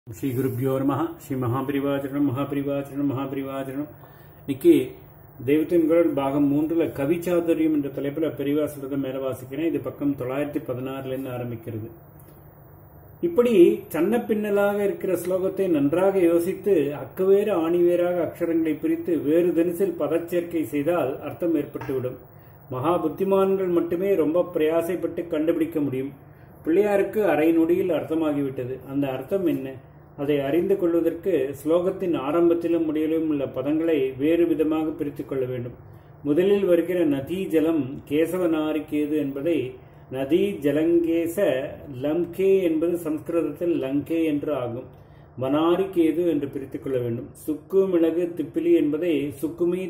ஸ்ரீ குருப்பியோ நம ஸ்ரீ மகாபிரிவாச்சரணம் மகாபிரிவாச்சரணம் மகாபிரிவாச்சரணம் இன்னைக்கு தெய்வத்தின் குரல் பாகம் மூன்றுல கவிச்சாதுரியம் என்ற தலைப்பில் பெரிவா சொல்றதை மேல வாசிக்கிறேன் இது பக்கம் தொள்ளாயிரத்தி பதினாறுல இருந்து ஆரம்பிக்கிறது இப்படி சன்ன பின்னலாக இருக்கிற ஸ்லோகத்தை நன்றாக யோசித்து அக்குவேறு ஆணிவேராக அக்ஷரங்களை பிரித்து வேறு தினசில் பதச்சேர்க்கை செய்தால் அர்த்தம் ஏற்பட்டுவிடும் மகா புத்திமான்கள் மட்டுமே ரொம்ப பிரயாசைப்பட்டு கண்டுபிடிக்க முடியும் பிள்ளையாருக்கு அரை நொடியில் அர்த்தமாகிவிட்டது அந்த அர்த்தம் என்ன அதை அறிந்து கொள்வதற்கு ஸ்லோகத்தின் ஆரம்பத்திலும் முடியலும் உள்ள பதங்களை வேறு விதமாக பிரித்துக் கொள்ள வேண்டும் முதலில் வருகிற நதி ஜலம் கேசவனாரிக்கேது என்பதை நதி ஜலங்கேச லம்கே என்பது சம்ஸ்கிருதத்தில் லங்கே என்று ஆகும் வனாரிக்கேது என்று பிரித்துக் கொள்ள வேண்டும் சுக்கு மிளகு திப்பிலி என்பதை சுக்குமி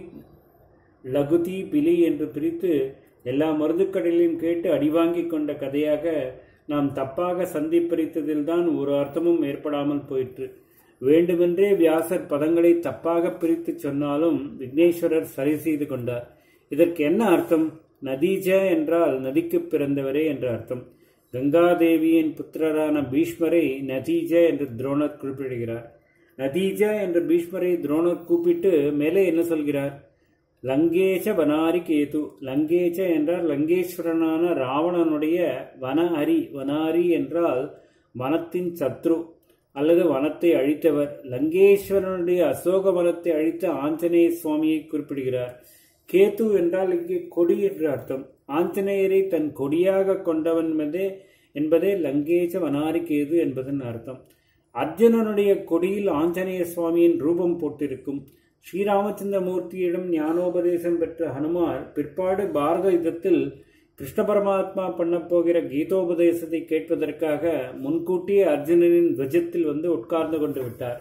லகுதி பிலி என்று பிரித்து எல்லா மருந்துக்கடலையும் கேட்டு அடிவாங்கி கொண்ட கதையாக நாம் தப்பாக சந்திப்பறித்ததில்தான் ஒரு அர்த்தமும் ஏற்படாமல் போயிற்று வேண்டுமென்றே வியாசர் பதங்களை தப்பாக பிரித்து சொன்னாலும் விக்னேஸ்வரர் சரி செய்து கொண்டார் இதற்கு என்ன அர்த்தம் நதீஜ என்றால் நதிக்கு பிறந்தவரே என்ற அர்த்தம் கங்காதேவியின் புத்திரரான பீஷ்மரை நதீஜ என்று துரோணர் குறிப்பிடுகிறார் நதீஜ என்று பீஷ்மரை துரோணர் கூப்பிட்டு மேலே என்ன சொல்கிறார் லங்கேச்ச வனாரி கேது லங்கேச்ச என்றால் லங்கேஸ்வரனான ராவணனுடைய வன அரி வனாரி என்றால் வனத்தின் சத்ரு அல்லது வனத்தை அழித்தவர் லங்கேஸ்வரனுடைய அசோக வனத்தை அழித்த ஆஞ்சநேய சுவாமியை குறிப்பிடுகிறார் கேத்து என்றால் இங்கே கொடி என்று அர்த்தம் ஆஞ்சநேயரை தன் கொடியாக கொண்டவன் என்பதே என்பதே லங்கேச்ச வனாரி கேது என்பதன் அர்த்தம் அர்ஜுனனுடைய கொடியில் ஆஞ்சநேய சுவாமியின் ரூபம் போட்டிருக்கும் ஸ்ரீராமச்சந்திரமூர்த்தியிடம் ஞானோபதேசம் பெற்ற ஹனுமார் பிற்பாடு பாரத யுத்தத்தில் கிருஷ்ண பரமாத்மா பண்ணப்போகிற கீதோபதேசத்தை கேட்பதற்காக முன்கூட்டியே அர்ஜுனனின் துவஜத்தில் வந்து உட்கார்ந்து கொண்டு விட்டார்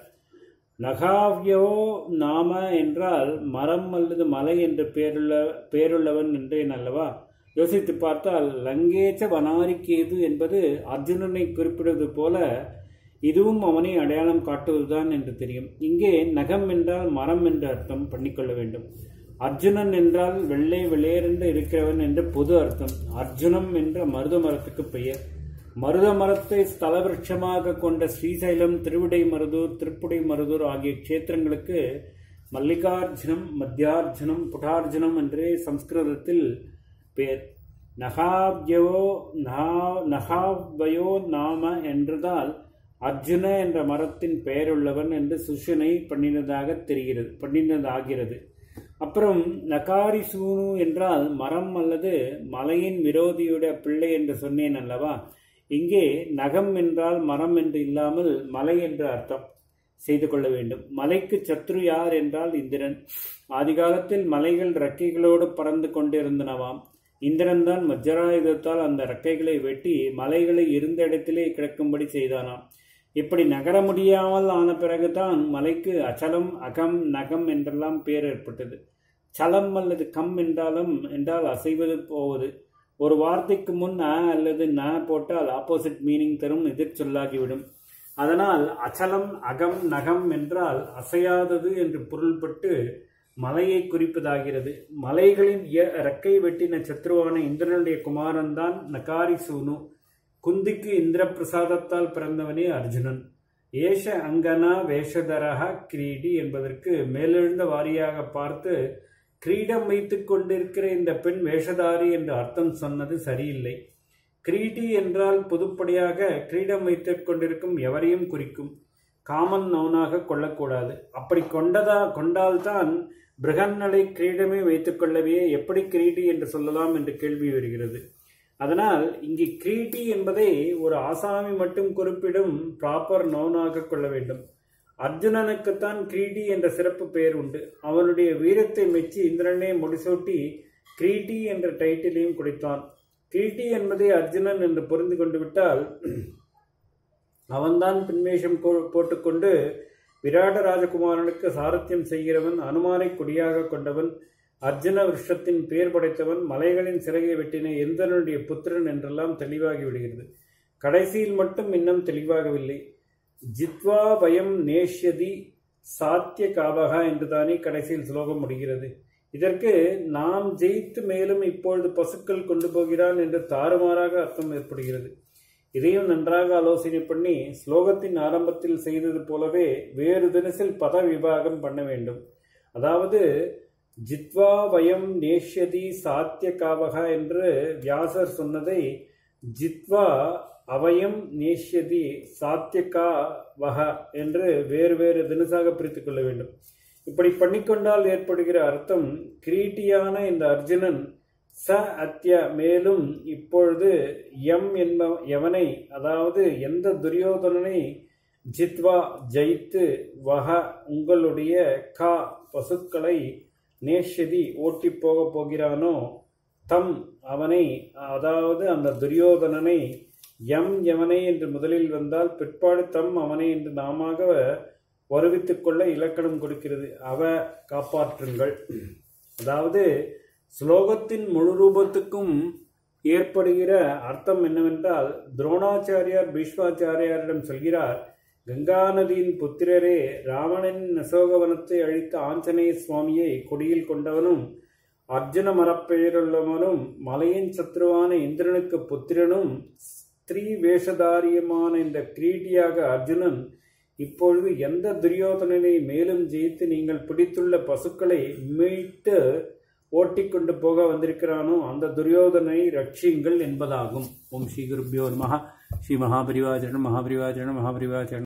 நகாவியோ நாம என்றால் மரம் அல்லது மலை என்று பேருள்ள பேருள்ளவன் என்றேன் அல்லவா யோசித்து பார்த்தால் லங்கேச்ச வனாரிக்கேது என்பது அர்ஜுனனை குறிப்பிடுவது போல இதுவும் அவனை அடையாளம் காட்டுவதுதான் என்று தெரியும் இங்கே நகம் என்றால் மரம் என்று அர்த்தம் பண்ணிக்கொள்ள வேண்டும் அர்ஜுனன் என்றால் வெள்ளை வெளியேறென்று இருக்கிறவன் என்று பொது அர்த்தம் அர்ஜுனம் என்ற மருத மரத்துக்கு பெயர் மருத மரத்தை ஸ்தலவிருட்சமாக கொண்ட ஸ்ரீசைலம் திருவிடை மருதூர் திருப்புடை மருதூர் ஆகிய க்ஷேத்திரங்களுக்கு மல்லிகார்ஜுனம் மத்தியார்ஜுனம் புடார்ஜுனம் என்றே சம்ஸ்கிருதத்தில் பெயர் நகாவ்யோ நகாவயோ நாம என்றதால் அர்ஜுன என்ற மரத்தின் பெயருள்ளவன் என்று சுஷனை பண்ணினதாக தெரிகிறது பண்ணினதாகிறது அப்புறம் நகாரி சூனு என்றால் மரம் அல்லது மலையின் விரோதியுடைய பிள்ளை என்று சொன்னேன் அல்லவா இங்கே நகம் என்றால் மரம் என்று இல்லாமல் மலை என்று அர்த்தம் செய்து கொள்ள வேண்டும் மலைக்கு சத்ரு யார் என்றால் இந்திரன் ஆதிகாலத்தில் மலைகள் ரெக்கைகளோடு பறந்து கொண்டிருந்தனவாம் இந்திரன் தான் வஜ்ராயுதத்தால் அந்த ரெக்கைகளை வெட்டி மலைகளை இருந்த இடத்திலே கிடக்கும்படி செய்தானாம் இப்படி நகர முடியாமல் ஆன பிறகுதான் மலைக்கு அச்சலம் அகம் நகம் என்றெல்லாம் பேர் ஏற்பட்டது சலம் அல்லது கம் என்றாலும் என்றால் அசைவது போவது ஒரு வார்த்தைக்கு முன் அ அல்லது ந போட்டால் ஆப்போசிட் மீனிங் தரும் எதிர் சொல்லாகிவிடும் அதனால் அச்சலம் அகம் நகம் என்றால் அசையாதது என்று பொருள்பட்டு மலையை குறிப்பதாகிறது மலைகளின் ரெக்கை வெட்டின சத்ருவான இந்திரனுடைய குமாரன் தான் நகாரி சூனு குந்திக்கு இந்திர பிரசாதத்தால் பிறந்தவனே அர்ஜுனன் ஏஷ அங்கனா வேஷதரக கிரீடி என்பதற்கு மேலெழுந்த வாரியாக பார்த்து கிரீடம் வைத்துக் கொண்டிருக்கிற இந்த பெண் வேஷதாரி என்று அர்த்தம் சொன்னது சரியில்லை கிரீடி என்றால் பொதுப்படியாக கிரீடம் வைத்துக் கொண்டிருக்கும் எவரையும் குறிக்கும் காமன் நவுனாக கொள்ளக்கூடாது அப்படி கொண்டதா கொண்டால்தான் பிரகன்னலை கிரீடமே வைத்துக் கொள்ளவே எப்படி கிரீடி என்று சொல்லலாம் என்று கேள்வி வருகிறது அதனால் இங்கு கிரீட்டி என்பதை ஒரு ஆசாமி மட்டும் குறிப்பிடும் ப்ராப்பர் நோனாக கொள்ள வேண்டும் அர்ஜுனனுக்குத்தான் கிரீட்டி என்ற சிறப்பு பெயர் உண்டு அவனுடைய வீரத்தை மெச்சி இந்திரனே முடிசூட்டி கிரீட்டி என்ற டைட்டிலையும் கொடுத்தான் கிரீட்டி என்பதை அர்ஜுனன் என்று புரிந்து கொண்டு விட்டால் அவன்தான் பின்வேஷம் போட்டுக்கொண்டு விராட ராஜகுமாரனுக்கு சாரத்தியம் செய்கிறவன் அனுமாரை கொடியாக கொண்டவன் அர்ஜுன விருஷத்தின் பெயர் படைத்தவன் மலைகளின் சிறகை வெட்டின எந்தனுடைய புத்திரன் என்றெல்லாம் தெளிவாகி விடுகிறது கடைசியில் மட்டும் இன்னும் தெளிவாகவில்லை ஜித்வா பயம் நேஷ்யதி சாத்திய காபகா என்றுதானே கடைசியில் ஸ்லோகம் முடிகிறது இதற்கு நாம் ஜெயித்து மேலும் இப்பொழுது பசுக்கள் கொண்டு போகிறான் என்று தாறுமாறாக அர்த்தம் ஏற்படுகிறது இதையும் நன்றாக ஆலோசனை பண்ணி ஸ்லோகத்தின் ஆரம்பத்தில் செய்தது போலவே வேறு தினசில் பத விபாகம் பண்ண வேண்டும் அதாவது ஜித்வா வயம் நேஷ்யதி சாத்திய காவகா என்று வியாசர் சொன்னதை ஜித்வா அவயம் நேஷ்யதி சாத்தியகா வக என்று வேறு வேறு தினசாக பிரித்துக் கொள்ள வேண்டும் இப்படி பண்ணிக்கொண்டால் ஏற்படுகிற அர்த்தம் கிரீட்டியான இந்த அர்ஜுனன் ச அத்திய மேலும் இப்பொழுது எம் என்ப எவனை அதாவது எந்த துரியோதனனை ஜித்வா ஜெயித்து வக உங்களுடைய கா பசுக்களை நேஷதி ஓட்டி போக போகிறானோ தம் அவனை அதாவது அந்த துரியோதனனை எம் எவனை என்று முதலில் வந்தால் பிற்பாடு தம் அவனை என்று நாமாக வருவித்துக் கொள்ள இலக்கணம் கொடுக்கிறது அவ காப்பாற்றுங்கள் அதாவது ஸ்லோகத்தின் முழு ரூபத்துக்கும் ஏற்படுகிற அர்த்தம் என்னவென்றால் துரோணாச்சாரியார் பீஷ்மாச்சாரியாரிடம் சொல்கிறார் கங்கா நதியின் புத்திரரே ராவணன் அசோகவனத்தை அழித்த ஆஞ்சநேய சுவாமியை கொடியில் கொண்டவனும் அர்ஜுன மரப்பெயருள்ளவனும் மலையின் சத்ருவான இந்திரனுக்கு புத்திரனும் ஸ்திரீ வேஷதாரியமான இந்த கிரீட்டியாக அர்ஜுனன் இப்பொழுது எந்த துரியோதனனை மேலும் ஜெயித்து நீங்கள் பிடித்துள்ள பசுக்களை மீட்டு ஓட்டிக்கொண்டு போக வந்திருக்கிறானோ அந்த துரியோதனை ரட்சியுங்கள் என்பதாகும் ஓம் ஸ்ரீ குருப்பியோ மகா ஸ்ரீ மகாபரிவாச்சரணம் மகாபரிவாச்சரணம் மகாபரிவாச்சரணம்